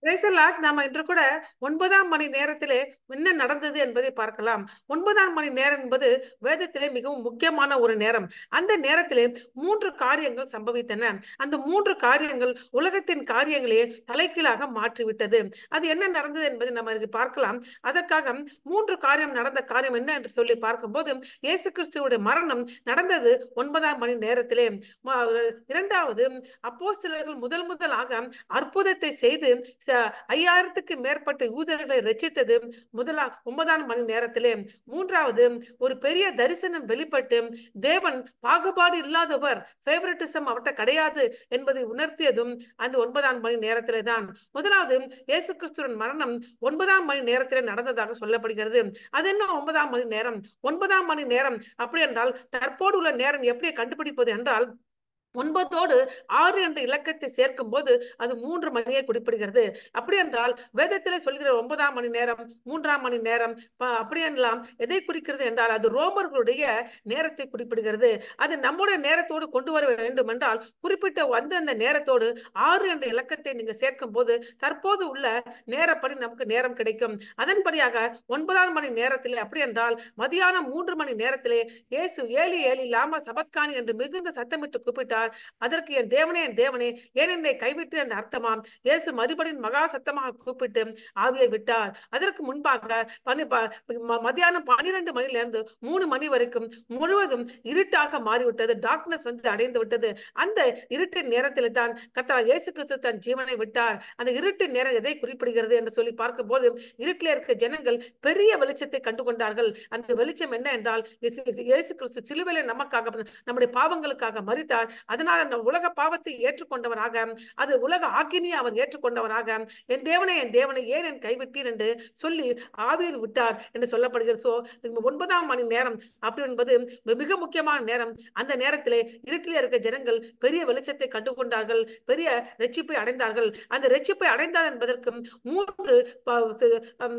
Praise the Lord. நாம இன்று கூட ஒன்பதாம் மணி நேரத்திலே என்ன நடந்தது என்பதை பார்க்கலாம் ஒன்பதாம் மணி நேரம் என்பது வேதத்திலே மிகவும் முக்கியமான ஒரு நேரம் அந்த நேரத்திலே மூன்று காரியங்கள் சம்பவித்தன அந்த மூன்று காரியங்கள் உலகத்தின் காரியங்களையே தலைகீழாக மாற்றிவிட்டது அது என்ன நடந்தது என்பதை நம்ம இங்கு பார்க்கலாம் அதற்காக மூன்று காரியம் நடந்த காரியம் என்ன என்று சொல்லி பார்க்கும்போது இயேசு கிறிஸ்துவுடைய மரணம் நடந்தது ஒன்பதாம் மணி நேரத்திலே ம- இரண்டாவது அப்போஸ்தலர்கள் முதல் முதலாக அற்புதத்தை செய்து ச- ஐயாயிரத்துக்கு மேற்பட்ட யூதர்களை ரட்சித்தது முதலா ஒன்பதாம் மணி நேரத்திலே மூன்றாவது ஒரு பெரிய தரிசனம் வெளிப்பட்டு தேவன் பாகுபாடு இல்லாதவர் ஃபேவரட்டிசம் அவர்கிட்ட கிடையாது என்பதை உணர்த்தியதும் அந்த ஒன்பதாம் மணி நேரத்திலே தான் முதலாவது இயேசு கிறிஸ்துவின் மரணம் ஒன்பதாம் மணி நேரத்திலே நடந்ததாக சொல்லப்படுகிறது அது என்ன ஒன்பதாம் மணி நேரம் ஒன்பதாம் மணி நேரம் அப்படி என்றால் தற்போது உள்ள நேரம் எப்படி கண்டுபிடிப்பது என்றால் ஒன்பதோடு ஆறு என்ற இலக்கத்தை சேர்க்கும் போது அது மூன்று மணியை குறிப்பிடுகிறது அப்படி என்றால் வேதத்திலே சொல்கிற ஒன்பதாம் மணி நேரம் மூன்றாம் மணி நேரம் ப- அப்படி என்றால் எதை குறிக்கிறது என்றால் அது ரோமர்களுடைய நேரத்தை குறிப்பிடுகிறது அது நம்முடைய நேரத்தோடு கொண்டு வர வேண்டும் என்றால் குறிப்பிட்ட அந்தந்த நேரத்தோடு ஆறு என்ற இலக்கத்தை நீங்க சேர்க்கும் போது தற்போது உள்ள நேரப்படி நமக்கு நேரம் கிடைக்கும் அதன்படியாக ஒன்பதாம் மணி நேரத்திலே அப்படி என்றால் மதியானம் மூன்று மணி நேரத்திலே இயேசு ஏலி ஏலி லாமா சபத்கானி என்று மிகுந்த சத்தமிட்டு கூப்பிட்டார் அதற்கு என் தேவனே என் தேவனே ஏன் என்னை கைவிட்டு என்ற அர்த்தமாம் இயேசு மறுபடியும் மகா சத்தமாக கூப்பிட்டு ஆவியை விட்டார் அதற்கு முன்பாக பனி ப- ம- மதியானம் பன்னிரண்டு மணியிலிருந்து மூணு மணி வரைக்கும் முழுவதும் இருட்டாக மாறிவிட்டது டார்க்னஸ் வந்து அடைந்து விட்டது அந்த இருட்டின் நேரத்தில் தான் கத்தா இயேசு கிறிஸ்து தன் ஜீவனை விட்டார் அந்த இருட்டின் நேரம் எதை குறிப்பிடுகிறது என்று சொல்லி பார்க்கும்போது இருட்டில் இருக்கிற ஜனங்கள் பெரிய வெளிச்சத்தை கண்டு கொண்டார்கள் அந்த வெளிச்சம் என்ன என்றால் இயேசு இயேசு கிறிஸ்து சிலுவையில நமக்காக நம்முடைய பாவங்களுக்காக மரித்தார் அதனால அந்த உலக பாவத்தை ஏற்றுக்கொண்டவராக அது உலக ஆக்கினியை அவர் ஏற்றுக்கொண்டவராக என் தேவனை என் தேவனை ஏன் என் கைவிட்டீர் என்று சொல்லி ஆவியில் விட்டார் என்று சொல்லப்படுகிறது சோ ஒன்பதாம் மணி நேரம் அப்படி என்பது மிக முக்கியமான நேரம் அந்த நேரத்திலே இருட்டிலே இருக்க ஜனங்கள் பெரிய வெளிச்சத்தை கண்டு கொண்டார்கள் பெரிய ரட்சிப்பை அடைந்தார்கள் அந்த ரட்சிப்பை அடைந்தார் என்பதற்கு மூன்று ப- சி- ஹம்,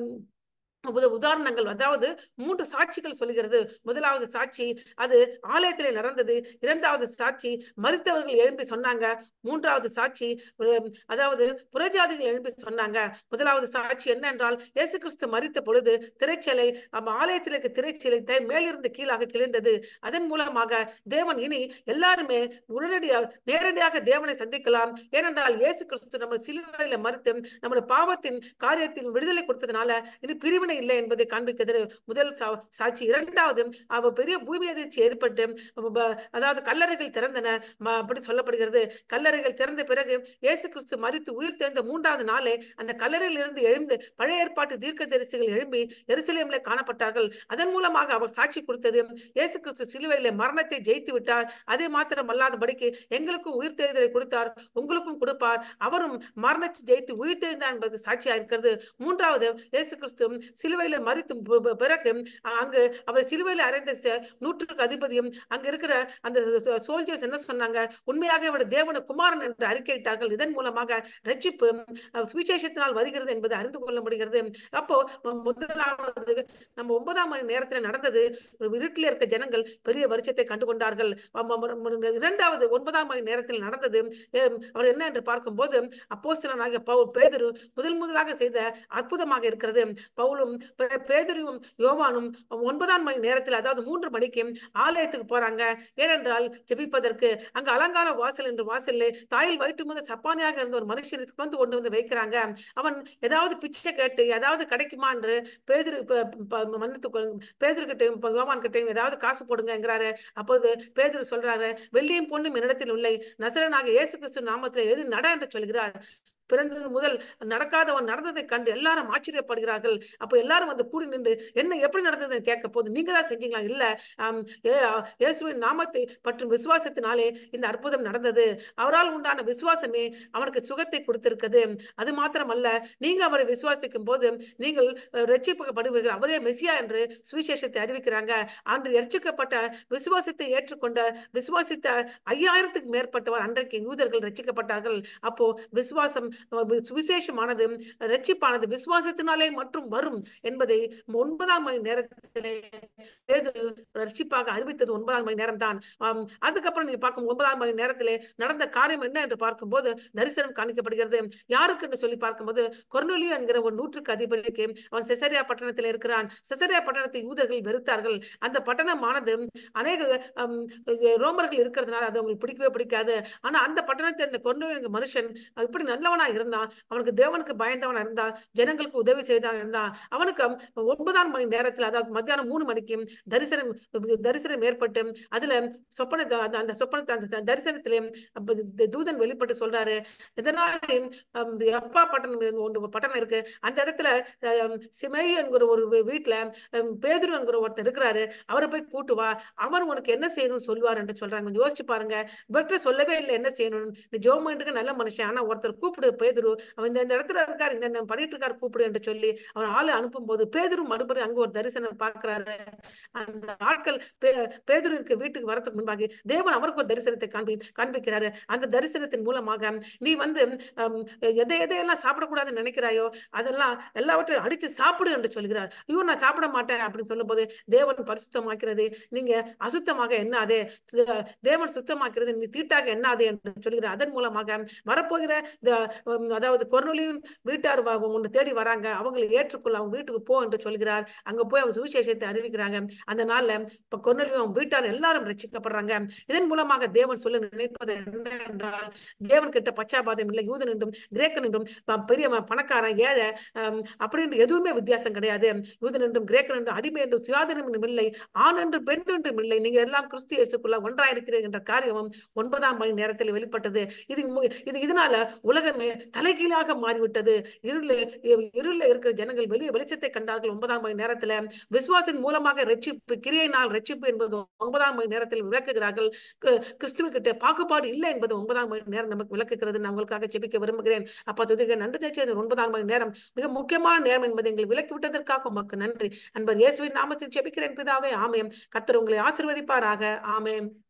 உத- உதாரணங்கள் அதாவது மூன்று சாட்சிகள் சொல்லுகிறது முதலாவது சாட்சி அது ஆலயத்திலே நடந்தது இரண்டாவது சாட்சி மரித்தவர்கள் எழும்பி சொன்னாங்க மூன்றாவது சாட்சி உம், அதாவது புறஜாதிகள் எழும்பி சொன்னாங்க முதலாவது சாட்சி என்ன என்றால் இயேசு கிறிஸ்து மரித்த பொழுது திரைச்சலை நம்ம ஆலயத்தில் இருக்க திரைச்சலை த- மேலிருந்து கீழாக கிழிந்தது அதன் மூலமாக தேவன் இனி எல்லாருமே உடனடியாக நேரடியாக தேவனை சந்திக்கலாம் ஏனென்றால் இயேசு கிறிஸ்து நம்ம சிலுவையில மறுத்து நம்முடைய பாவத்தின் காரியத்தில் விடுதலை கொடுத்ததுனால இனி பிரிவினை இல்லை என்பதை காண்பிக்கிறது முதல் சா- சாட்சி இரண்டாவது அவ பெரிய பூமி அதிர்ச்சி ஏற்பட்டு அவ ப- அதாவது கல்லறைகள் திறந்தன ம- அப்படி சொல்லப்படுகிறது கல்லறைகள் திறந்த பிறகு இயேசு கிறிஸ்து மரித்து உயிர் தெரிந்த மூன்றாவது நாளே அந்த கல்லறையில் இருந்து எழுந்து பழைய ஏற்பாட்டு தீர்க்க தரிசிகள் எழும்பி எருசலேமிலே காணப்பட்டார்கள் அதன் மூலமாக அவர் சாட்சி கொடுத்தது இயேசு கிறிஸ்து சிலுவையிலே மரணத்தை ஜெயித்து விட்டார் அதே மாத்திரம் அல்லாதபடிக்கு எங்களுக்கும் உயிர் தெரிதலை கொடுத்தார் உங்களுக்கும் கொடுப்பார் அவரும் மரணத்தை ஜெயித்து உயிர் தெரிந்தார் என்பதற்கு சாட்சியா இருக்கிறது மூன்றாவது இயேசு கிறிஸ்து சிலுவையில மறித்து பி- பி- பிறகு அங்கு அவர் சிலுவையில அறைந்த ச- நூற்றுக்கு அதிபதியும் அங்க இருக்கிற அந்த சோல்ஜர்ஸ் என்ன சொன்னாங்க உண்மையாக இவர் தேவன குமாரன் என்று அறிக்கையிட்டார்கள் இதன் மூலமாக ரட்சிப்பு அஹ், சுவிசேஷத்தினால் வருகிறது என்பதை அறிந்து கொள்ள முடிகிறது அப்போ மு- முதலாவது நம்ம ஒன்பதாம் மணி நேரத்தில் நடந்தது ஒரு இருட்டில் இருக்க ஜனங்கள் பெரிய வருஷத்தை கண்டு கொண்டார்கள் ம- ம- ம- இரண்டாவது ஒன்பதாம் மணி நேரத்தில் நடந்தது அஹ், அவர் என்ன என்று பார்க்கும்போது அப்போஸ்தலனாகிய பவுல் பேதுரு முதல் முதலாக செய்த அற்புதமாக இருக்கிறது பவுலும் பே- பேதுருவும் யோவானும் ஒன்பதாம் மணி நேரத்தில் அதாவது மூன்று மணிக்கு ஆலயத்துக்கு போறாங்க ஏனென்றால் ஜெபிப்பதற்கு அங்க அலங்கார வாசல் என்று வாசல்ல தாயில் வயிற்று முதல் சப்பானியாக இருந்த ஒரு மனுஷனை சுமந்து கொண்டு வந்து வைக்கிறாங்க அவன் ஏதாவது பிச்சை கேட்டு ஏதாவது கிடைக்குமா என்று பேதுரு ப- ப- மன்னித்து பேதுருக்கிட்டையும் யோவான் கிட்டையும் ஏதாவது காசு போடுங்கிறாரு அப்போது பேதுரு சொல்றாரு வெள்ளியும் பொண்ணும் என்னிடத்தில் இல்லை நசரனாக இயேசு கிறிஸ்து நாமத்தில் எது நட என்று சொல்கிறார் பிறந்தது முதல் நடக்காதவன் நடந்ததை கண்டு எல்லாரும் ஆச்சரியப்படுகிறார்கள் அப்போ எல்லாரும் வந்து கூடி நின்று என்ன எப்படி நடந்ததுன்னு கேட்க போது நீங்க தான் செஞ்சீங்களா இல்ல ஆம், ஏ- ஆ, இயேசுவின் நாமத்தை பற்றும் விசுவாசத்தினாலே இந்த அற்புதம் நடந்தது அவரால் உண்டான விசுவாசமே அவனுக்கு சுகத்தை கொடுத்திருக்கிறது அது மாத்திரமல்ல நீங்க அவரை விசுவாசிக்கும் போது நீங்கள் அஹ், ரட்சிக்கப்படுவீர்கள் அவரே மெசியா என்று சுவிசேஷத்தை அறிவிக்கிறாங்க அன்று ரட்சிக்கப்பட்ட விசுவாசத்தை ஏற்றுக்கொண்ட விசுவாசித்த ஐயாயிரத்துக்கு மேற்பட்டவர் அன்றைக்கு யூதர்கள் ரட்சிக்கப்பட்டார்கள் அப்போ விசுவாசம் சுவிசேஷமானது ரட்சிப்பானது விசுவாசத்தினாலே மற்றும் வரும் என்பதை ஒன்பதாம் மணி நேரத்திலே பேதுரு ரட்சிப்பாக அறிவித்தது ஒன்பதாம் மணி நேரம் தான் அதுக்கப்புறம் நீங்க பார்க்கும் ஒன்பதாம் மணி நேரத்திலே நடந்த காரியம் என்ன என்று பார்க்கும்போது தரிசனம் காணிக்கப்படுகிறது யாருக்கு என்று சொல்லி பார்க்கும்போது கொர்னொலியோ என்கிற ஒரு நூற்றுக்கு அதிபதிக்கு அவன் செசரியா பட்டணத்தில் இருக்கிறான் செசரியா பட்டணத்தை யூதர்கள் வெறுத்தார்கள் அந்த பட்டணமானது அநேக ஹம், ரோமர்கள் இருக்கிறதுனால அது அவங்களுக்கு பிடிக்கவே பிடிக்காது ஆனா அந்த பட்டணத்தில் இருந்த கொர்னொலியோ மனுஷன் இப்படி நல்லவனா இருந்தான் அவனுக்கு தேவனுக்கு பயந்தவனா இருந்தான் ஜனங்களுக்கு உதவி செய்தான் இருந்தான் அவனுக்கு ஒன்பதாம் மணி நேரத்தில் அதாவது மத்தியானம் மூணு மணிக்கு தரிசனம் தரிசனம் ஏற்பட்டு அதுல சொப்பன அந்த- அந்த சொப்பனத்தை அந்த தரிசனத்திலே அப்ப த- தூதன் வெளிப்பட்டு சொல்றாரு இதனால ஹம், அப்பா பட்டணம் ஒன்று பட்டணம் இருக்கு அந்த இடத்துல ஹம், சிமை என்கிற ஒரு வீ- வீட்டுல ஹம், பேதுரு என்கிற ஒருத்தர் இருக்கிறாரு அவரை போய் கூட்டு வா அவர் உனக்கு என்ன செய்யணும்னு சொல்லுவார் என்று சொல்றாங்க கொஞ்சம் யோசிச்சு பாருங்க இவர்கிட்ட சொல்லவே இல்லை என்ன செய்யணும் நீ ஜோமன்ட்டுக்கு நல்ல மனுஷன் ஆனா ஒருத்தர் கூப்பிடு பேதுரு அவன் இந்த இந்த இடத்துல இருக்காரு இந்த இந்த பண்ணிட்டு இருக்காரு கூப்பிடு என்று சொல்லி அவன் ஆளு அனுப்பும் போது பேதுரு மறுபடியும் அங்க ஒரு தரிசனம் பார்க்கிறாரு அந்த ஆட்கள் பே- பேதுருவிற்கு வீட்டுக்கு வரதுக்கு முன்பாக தேவன் அவருக்கு ஒரு தரிசனத்தை காண்பி காண்பிக்கிறாரு அந்த தரிசனத்தின் மூலமாக நீ வந்து ஹம், எதை எதையெல்லாம் சாப்பிடக்கூடாதுன்னு நினைக்கிறாயோ அதெல்லாம் எல்லாவற்றையும் அடிச்சு சாப்பிடு என்று சொல்கிறார் ஐயோ நான் சாப்பிட மாட்டேன் அப்படின்னு சொல்லும்போது தேவன் பரிசுத்தமாக்கிறது நீங்க அசுத்தமாக எண்ணாதே சு- தேவன் சுத்தமாக்கிறது நீ தீட்டாக எண்ணாதே என்று சொல்கிறார் அதன் மூலமாக வரப்போகிற இந்த, ஹம், அதாவது கொர்னொலியும் வீட்டார் வ- உன்னை தேடி வராங்க அவங்களை ஏற்றுக்கொள்ள அவங்க வீட்டுக்கு போ என்று சொல்கிறார் அங்க போய் அவங்க சுவிசேஷத்தை அறிவிக்கிறாங்க அந்த நாள்ல இப்ப கொர்னொலியும் அவங்க வீட்டார் எல்லாரும் ரட்சிக்கப்படுறாங்க இதன் மூலமாக தேவன் சொல்ல நினைப்பது என்ன என்றால் தேவன் கிட்ட பச்சாபாதம் இல்லை யூதன் என்றும் கிரேக்கன் என்றும் ப- பெரிய ம- பணக்காரன் ஏழை ஹம், அப்படின்ற எதுவுமே வித்தியாசம் கிடையாது யூதன் என்றும் கிரேக்கன் என்றும் அடிமை என்றும் சுயாதீனம் என்றும் இல்லை ஆண் என்று பெண் என்றும் இல்லை நீங்க எல்லாம் கிறிஸ்து இயேசுக்குள்ள ஒன்றாயிருக்கிறீர்கள் என்ற காரியமும் ஒன்பதாம் மணி நேரத்தில் வெளிப்பட்டது இது மு- இது இதனால உலகமே தலைகீழாக மாறிவிட்டது இருள இருள இருக்கிற ஜனங்கள் வெளியே வெளிச்சத்தை கண்டார்கள் ஒன்பதாம் மணி நேரத்துல விசுவாசின் மூலமாக ரட்சிப்பு கிரியையினால் ரட்சிப்பு என்பது ஒன்பதாம் மணி நேரத்தில் விளக்குகிறார்கள் கு- கிறிஸ்துவ கிட்ட பாகுபாடு இல்லை என்பது ஒன்பதாம் மணி நேரம் நமக்கு விளக்குகிறது நான் உங்களுக்காக ஜெபிக்க விரும்புகிறேன் அப்ப துதிக நன்றி நிச்சயம் இந்த ஒன்பதாம் மணி நேரம் மிக முக்கியமான நேரம் என்பதை எங்களை விலக்கி விட்டதற்காக உமக்கு நன்றி அன்பர் இயேசுவின் நாமத்தில் ஜெபிக்கிறேன் பிதாவே ஆமென் கர்த்தர் உங்களை ஆசீர்வதிப்பாராக ஆமென்